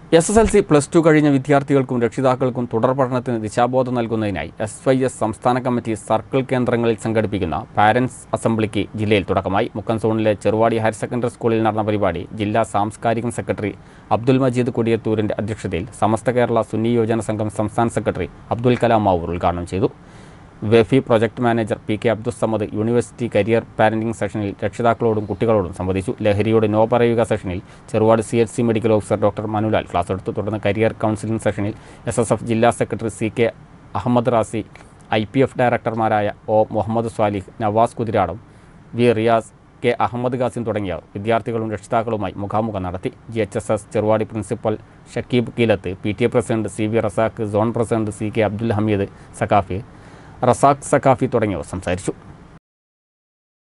S S L C plus two കഴിഞ്ഞ വിദ്യാർത്ഥികൾക്കും രക്ഷിതാക്കൾക്കും തുടർ പഠനത്തിന് ദിശാബോധം നൽകുന്നതിനായി എസ് വൈ എസ് സംസ്ഥാന കമ്മിറ്റി സർക്കിൾ കേന്ദ്രങ്ങളിൽ സംഘടിപ്പിക്കുന്ന പാരൻസ് അസംബ്ലിക്ക് ജില്ലയിൽ തുടക്കമായി മുക്കം സോണിലെ ചെറുവാടി ഹയർ സെക്കൻഡറി സ്കൂളിൽ നടന്ന പരിപാടി ജില്ലാ സാംസ്കാരിക സെക്രട്ടറി അബ്ദുൽ മജീദ് കൊടിയത്തൂരിൻ്റെ അധ്യക്ഷതയിൽ സമസ്ത കേരള സുന്നി യോജന സംഘം സംസ്ഥാന സെക്രട്ടറി അബ്ദുൽ കലാം മാവൂർ ഉദ്ഘാടനം ചെയ്തു വെഫി project manager P K Abdussamad university career parenting സെഷനിൽ രക്ഷിതാക്കളോടും കുട്ടികളോടും സംവദിച്ചു ലഹരിയോട് നോ പറയുക സെഷനിൽ Cheruvad C H C medical officer doctor Manulal class എടുത്തു തുടർന്ന് കരിയർ കൗൺസിലിംഗ് സെഷനിൽ എസ് എസ് എഫ് ജില്ലാ secretary C K Ahmed Razi I P F ഡയറക്ടർമാരായ O Muhammad Swalih Navas Kuthiradam V Riyas K Ahmed Khasim തുടങ്ങിയവർ വിദ്യാർത്ഥികളും രക്ഷിതാക്കളുമായി മുഖാമുഖം നടത്തി G H S S Cheruvadi principal Shakeeb കീലത്ത് P T A president C V Razak zone president C K Abdul Hameed Saqafi Razak Saqafi തുടങ്ങിയവർ സംസാരിച്ചു